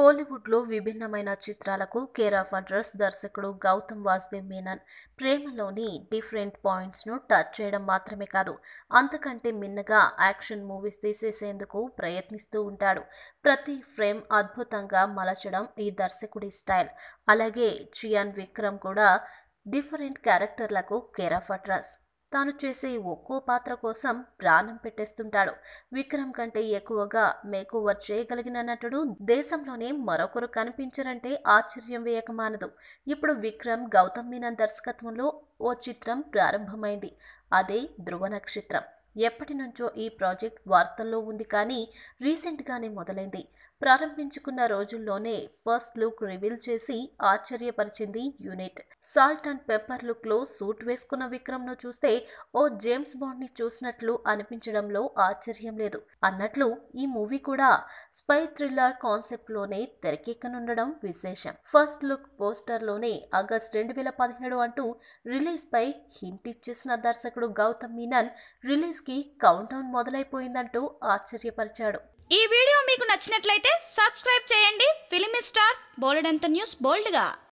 కోలీవుడ్లో విభిన్నమైన చిత్రాలకు కేర్ ఆఫ్ అడ్రస్ దర్శకుడు గౌతమ్ వాసుదేవ్ మేనన్ ప్రేమలోని డిఫరెంట్ పాయింట్స్ను టచ్ చేయడం మాత్రమే కాదు అంతకంటే మిన్నగా యాక్షన్ మూవీస్ తీసేసేందుకు ప్రయత్నిస్తూ ఉంటాడు ప్రతి ఫ్రేమ్ అద్భుతంగా మలచడం ఈ దర్శకుడి స్టైల్ అలాగే చియాన్ విక్రమ్ కూడా డిఫరెంట్ క్యారెక్టర్లకు కేర్ ఆఫ్ అడ్రస్ తాను చేసే ఒక్కో పాత్ర కోసం ప్రాణం పెట్టేస్తుంటాడు విక్రమ్ కంటే ఎక్కువగా మేకోవర్ చేయగలిగిన నటుడు దేశంలోనే మరొకరు కనిపించరంటే ఆశ్చర్యం వేయక మానదు ఇప్పుడు విక్రమ్ గౌతమ్ మీనన్ దర్శకత్వంలో ఓ చిత్రం ప్రారంభమైంది అదే ధృవ నక్షత్రం ఎప్పటి నుంచో ఈ ప్రాజెక్ట్ వార్తల్లో ఉంది కానీ రీసెంట్గానే మొదలైంది ప్రారంభించుకున్న రోజుల్లోనే ఫస్ట్ లుక్ రివీల్ చేసి ఆశ్చర్యపరిచింది యూనిట్ సాల్ట్ అండ్ పెప్పర్ లుక్లో సూట్ వేసుకున్న విక్రమ్ను చూస్తే ఓ జేమ్స్ బాండ్ని చూసినట్లు అనిపించడంలో ఆశ్చర్యం లేదు అన్నట్లు ఈ మూవీ కూడా స్పై థ్రిల్లర్ కాన్సెప్ట్లోనే తెరకెక్కనుండడం విశేషం ఫస్ట్ లుక్ పోస్టర్లోనే ఆగస్ట్ రెండు వేల పదిహేడు అంటూ రిలీజ్పై హింట్ ఇచ్చేసిన దర్శకుడు గౌతమ్ మీనన్ రిలీజ్కి కౌంట్ డౌన్ మొదలైపోయిందంటూ ఆశ్చర్యపరిచాడు ఈ వీడియో మీకు నచ్చినట్లయితే సబ్స్క్రైబ్ చేయండి ఫిలిమి స్టార్స్ బోలెడంత న్యూస్ బోల్డ్గా